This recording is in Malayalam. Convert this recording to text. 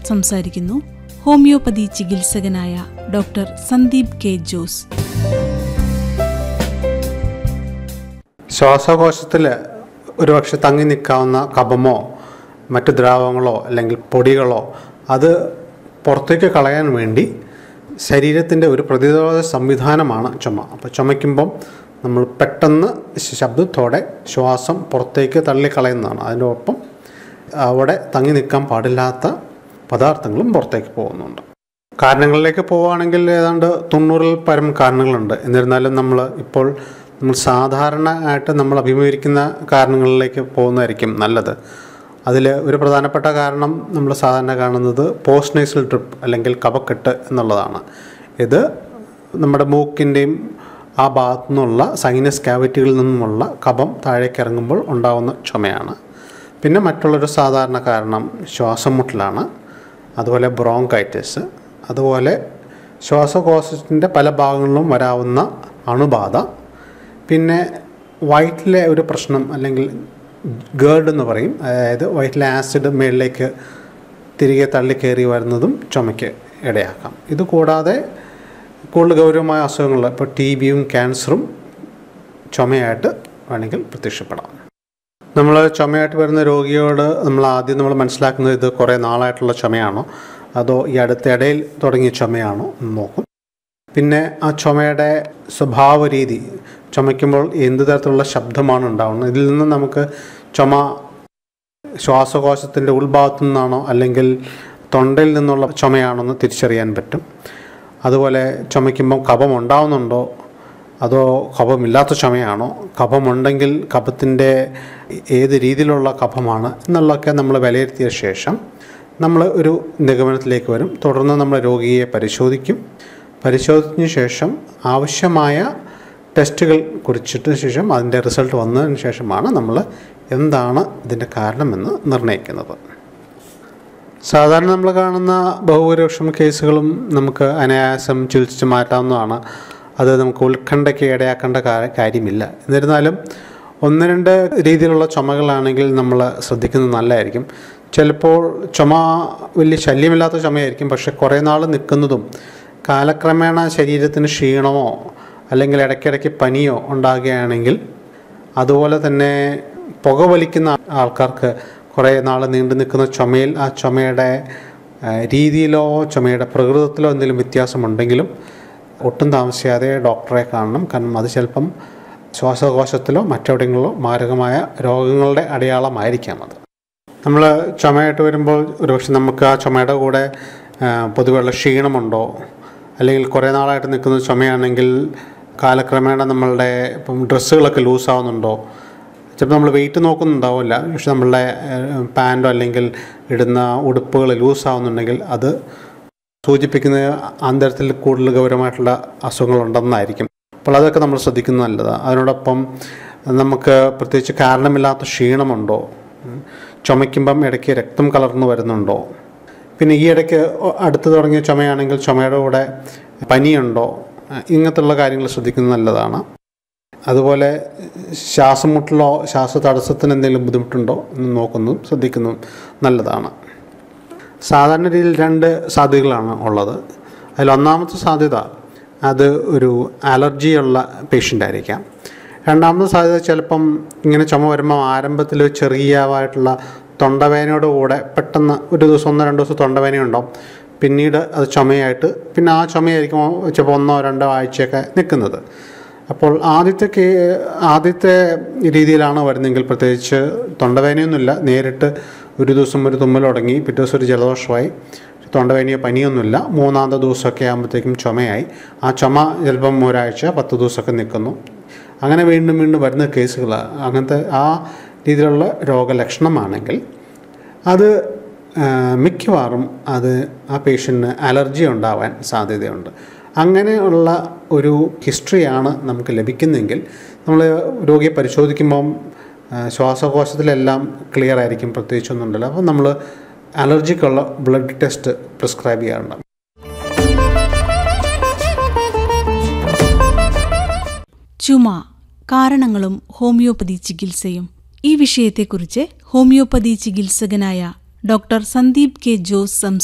സംസാരിക്കുന്നു ഹോമിയോപ്പതി ചികിത്സകനായ ഡോക്ടർ സന്ദീപ് കെ ജോസ് ശ്വാസകോശത്തിൽ ഒരുപക്ഷെ തങ്ങി നിൽക്കാവുന്ന കഫമോ മറ്റ് ദ്രാവകങ്ങളോ അല്ലെങ്കിൽ പൊടികളോ അത് പുറത്തേക്ക് കളയാൻ വേണ്ടി ശരീരത്തിൻ്റെ ഒരു പ്രതിരോധ സംവിധാനമാണ് ചുമ അപ്പോൾ ചുമയ്ക്കുമ്പം നമ്മൾ പെട്ടെന്ന് ശബ്ദത്തോടെ ശ്വാസം പുറത്തേക്ക് തള്ളിക്കളയുന്നതാണ് അതിൻ്റെ ഒപ്പം അവിടെ തങ്ങി നിൽക്കാൻ പാടില്ലാത്ത പദാർത്ഥങ്ങളും പുറത്തേക്ക് പോകുന്നുണ്ട് കാരണങ്ങളിലേക്ക് പോവുകയാണെങ്കിൽ ഏതാണ്ട് തൊണ്ണൂറിൽ പരം കാരണങ്ങളുണ്ട് എന്നിരുന്നാലും നമ്മൾ ഇപ്പോൾ നമ്മൾ സാധാരണ ആയിട്ട് നമ്മൾ അഭിമുഖീകരിക്കുന്ന കാരണങ്ങളിലേക്ക് പോകുന്നതായിരിക്കും നല്ലത് അതിൽ ഒരു പ്രധാനപ്പെട്ട കാരണം നമ്മൾ സാധാരണ കാണുന്നത് പോസ്റ്റ് നേസൽ ഡ്രിപ്പ് അല്ലെങ്കിൽ കഫക്കെട്ട് എന്നുള്ളതാണ് ഇത് നമ്മുടെ മൂക്കിൻ്റെയും ആ ഭാഗത്തു നിന്നുള്ള സൈനസ് ക്യാവിറ്റികളിൽ നിന്നുമുള്ള കഫം താഴേക്ക് ഇറങ്ങുമ്പോൾ ഉണ്ടാകുന്ന ചുമയാണ് പിന്നെ മറ്റുള്ളൊരു സാധാരണ കാരണം ശ്വാസം മുട്ടലാണ് അതുപോലെ ബ്രോങ്കൈറ്റിസ് അതുപോലെ ശ്വാസകോശത്തിൻ്റെ പല ഭാഗങ്ങളിലും വരാവുന്ന അണുബാധ പിന്നെ വയറ്റിലെ ഒരു പ്രശ്നം അല്ലെങ്കിൽ ഗേർഡ് എന്ന് പറയും അതായത് വയറ്റിലെ ആസിഡ് മേളിലേക്ക് തിരികെ തള്ളിക്കയറി വരുന്നതും ചുമയ്ക്ക് ഇടയാക്കാം ഇത് കൂടാതെ കൂടുതൽ ഗൗരവമായ അസുഖങ്ങൾ ഇപ്പോൾ ടി ബിയും ക്യാൻസറും ചുമയായിട്ട് വേണമെങ്കിൽ പ്രത്യക്ഷപ്പെടാം നമ്മൾ ചുമയായിട്ട് വരുന്ന രോഗിയോട് നമ്മൾ ആദ്യം നമ്മൾ മനസ്സിലാക്കുന്നത് ഇത് കുറേ നാളായിട്ടുള്ള ചുമയാണോ അതോ ഈ അടുത്ത ഇടയിൽ തുടങ്ങിയ ചുമയാണോ എന്ന് നോക്കും പിന്നെ ആ ചുമയുടെ സ്വഭാവ രീതി ചുമയ്ക്കുമ്പോൾ എന്ത് തരത്തിലുള്ള ശബ്ദമാണ് ഉണ്ടാവുന്നത് ഇതിൽ നിന്ന് നമുക്ക് ചുമ ശ്വാസകോശത്തിൻ്റെ ഉൾഭാഗത്തു നിന്നാണോ അല്ലെങ്കിൽ തൊണ്ടയിൽ നിന്നുള്ള ചുമയാണോ എന്ന് തിരിച്ചറിയാൻ പറ്റും അതുപോലെ ചുമയ്ക്കുമ്പം കഫം ഉണ്ടാവുന്നുണ്ടോ അതോ കഫമില്ലാത്ത ചുമയാണോ കഫമുണ്ടെങ്കിൽ കഫത്തിൻ്റെ ഏത് രീതിയിലുള്ള കഫമാണ് എന്നുള്ളതൊക്കെ നമ്മൾ വിലയിരുത്തിയ ശേഷം നമ്മൾ ഒരു നിഗമനത്തിലേക്ക് വരും തുടർന്ന് നമ്മൾ രോഗിയെ പരിശോധിക്കും പരിശോധിച്ചതിന് ശേഷം ആവശ്യമായ ടെസ്റ്റുകൾ കുറിച്ചിട്ട ശേഷം അതിൻ്റെ റിസൾട്ട് വന്നതിന് ശേഷമാണ് നമ്മൾ എന്താണ് ഇതിൻ്റെ കാരണമെന്ന് നിർണ്ണയിക്കുന്നത് സാധാരണ നമ്മൾ കാണുന്ന ബഹുഭൂരിപക്ഷം കേസുകളും നമുക്ക് അനായാസം ചികിത്സിച്ച് മാറ്റാവുന്നതാണ് അത് നമുക്ക് ഉത്കണ്ഠയ്ക്ക് ഇടയാക്കേണ്ട കാ- കാര്യമില്ല എന്നിരുന്നാലും ഒന്ന് രണ്ട് രീതിയിലുള്ള ചുമകളാണെങ്കിൽ നമ്മൾ ശ്രദ്ധിക്കുന്നത് നല്ലതായിരിക്കും ചിലപ്പോൾ ചുമ വലിയ ശല്യമില്ലാത്ത ചുമയായിരിക്കും പക്ഷെ കുറേ നാൾ നിൽക്കുന്നതും കാലക്രമേണ ശരീരത്തിന് ക്ഷീണമോ അല്ലെങ്കിൽ ഇടയ്ക്കിടയ്ക്ക് പനിയോ ഉണ്ടാകുകയാണെങ്കിൽ അതുപോലെ തന്നെ പുകവലിക്കുന്ന ആൾക്കാർക്ക് കുറേ നാൾ നീണ്ടു നിൽക്കുന്ന ചുമയിൽ ആ ചുമയുടെ ആ, രീതിയിലോ ചുമയുടെ പ്രകൃതത്തിലോ എന്തെങ്കിലും വ്യത്യാസമുണ്ടെങ്കിലും ഒട്ടും താമസിയാതെ ഡോക്ടറെ കാണണം കാരണം അത് ചിലപ്പം ശ്വാസകോശത്തിലോ മറ്റെവിടെയെങ്കിലോ മാരകമായ രോഗങ്ങളുടെ അടയാളമായിരിക്കാം അത് നമ്മൾ ചുമയായിട്ട് വരുമ്പോൾ ഒരുപക്ഷെ നമുക്ക് ആ ചുമയുടെ കൂടെ ആ, പൊതുവെയുള്ള ക്ഷീണമുണ്ടോ അല്ലെങ്കിൽ കുറേ നാളായിട്ട് നിൽക്കുന്ന ചുമയാണെങ്കിൽ കാലക്രമേണ നമ്മളുടെ ഇപ്പം ഡ്രസ്സുകളൊക്കെ ലൂസാവുന്നുണ്ടോ ചിലപ്പോൾ നമ്മൾ വെയിറ്റ് നോക്കുന്നുണ്ടാവില്ല പക്ഷെ നമ്മളുടെ പാൻറ്റോ അല്ലെങ്കിൽ ഇടുന്ന ഉടുപ്പുകൾ ലൂസാവുന്നുണ്ടെങ്കിൽ അത് സൂചിപ്പിക്കുന്നത് അന്തരത്തിൽ കൂടുതൽ ഗൗരവമായിട്ടുള്ള അസുഖങ്ങളുണ്ടെന്നായിരിക്കും അപ്പോൾ അതൊക്കെ നമ്മൾ ശ്രദ്ധിക്കുന്നത് നല്ലതാണ് അതിനോടൊപ്പം നമുക്ക് പ്രത്യേകിച്ച് കാരണമില്ലാത്ത ക്ഷീണമുണ്ടോ ഉം. ചുമയ്ക്കുമ്പം ഇടയ്ക്ക് രക്തം കലർന്നു വരുന്നുണ്ടോ പിന്നെ ഈ ഇടയ്ക്ക് അടുത്ത് തുടങ്ങിയ ചുമയാണെങ്കിൽ ചുമയുടെ കൂടെ പനിയുണ്ടോ ഇങ്ങനത്തുള്ള കാര്യങ്ങൾ ശ്രദ്ധിക്കുന്നത് നല്ലതാണ് അതുപോലെ ശ്വാസം മുട്ടലോ ശ്വാസ തടസ്സത്തിന് എന്തെങ്കിലും ബുദ്ധിമുട്ടുണ്ടോ എന്ന് നോക്കുന്നതും ശ്രദ്ധിക്കുന്നതും നല്ലതാണ് സാധാരണ രീതിയിൽ രണ്ട് സാധ്യതകളാണ് ഉള്ളത് അതിൽ ഒന്നാമത്തെ സാധ്യത അത് ഒരു അലർജിയുള്ള പേഷ്യൻ്റ് ആയിരിക്കാം രണ്ടാമത്തെ സാധ്യത ചിലപ്പം ഇങ്ങനെ ചുമ വരുമ്പോൾ ആരംഭത്തിൽ ഒരു ചെറിയതായിട്ടുള്ള തൊണ്ടവേനയോട് കൂടെ പെട്ടെന്ന് ഒരു ദിവസം ഒന്നോ രണ്ടോ ദിവസം തൊണ്ടവേന ഉണ്ടാവും പിന്നീട് അത് ചുമയായിട്ട് പിന്നെ ആ ചുമയായിരിക്കും ചിലപ്പോൾ ഒന്നോ രണ്ടോ ആഴ്ചയൊക്കെ നിൽക്കുന്നത് അപ്പോൾ ആദ്യത്തെ കേ ആദ്യത്തെ രീതിയിലാണ് വരുന്നതെങ്കിൽ പ്രത്യേകിച്ച് തൊണ്ടവേനയൊന്നുമില്ല നേരിട്ട് ഒരു ദിവസം ഒരു തുമ്മൽ തുടങ്ങി പിറ്റേ ദിവസം ഒരു ജലദോഷമായി തൊണ്ടവേനയോ പനിയൊന്നുമില്ല മൂന്നാമത്തെ ദിവസമൊക്കെ ആകുമ്പോഴത്തേക്കും ചുമയായി ആ ചുമ ചിലപ്പം ഒരാഴ്ച പത്ത് ദിവസമൊക്കെ നിൽക്കുന്നു അങ്ങനെ വീണ്ടും വീണ്ടും വരുന്ന കേസുകൾ അങ്ങനത്തെ ആ രീതിയിലുള്ള രോഗലക്ഷണമാണെങ്കിൽ അത് ആ, മിക്കവാറും അത് ആ പേഷ്യൻറ്റിന് അലർജി ഉണ്ടാവാൻ സാധ്യതയുണ്ട് അങ്ങനെയുള്ള ഒരു ഹിസ്റ്ററിയാണ് നമുക്ക് ലഭിക്കുന്നതെങ്കിൽ നമ്മൾ രോഗിയെ പരിശോധിക്കുമ്പം ആ, ശ്വാസകോശത്തിലെല്ലാം ക്ലിയർ ആയിരിക്കും പ്രത്യേകിച്ചൊന്നും ഉണ്ടല്ലോ അപ്പോൾ നമ്മൾ അലർജിക്കുള്ള ബ്ലഡ് ടെസ്റ്റ് പ്രിസ്ക്രൈബ് ചെയ്യാറുണ്ട് ചുമ കാരണങ്ങളും ഹോമിയോപ്പതി ചികിത്സയും ഈ വിഷയത്തെക്കുറിച്ച് ഹോമിയോപ്പതി ചികിത്സകനായ ഡോക്ടർ സന്ദീപ് കെ ജോസ് സംസാരിച്ചു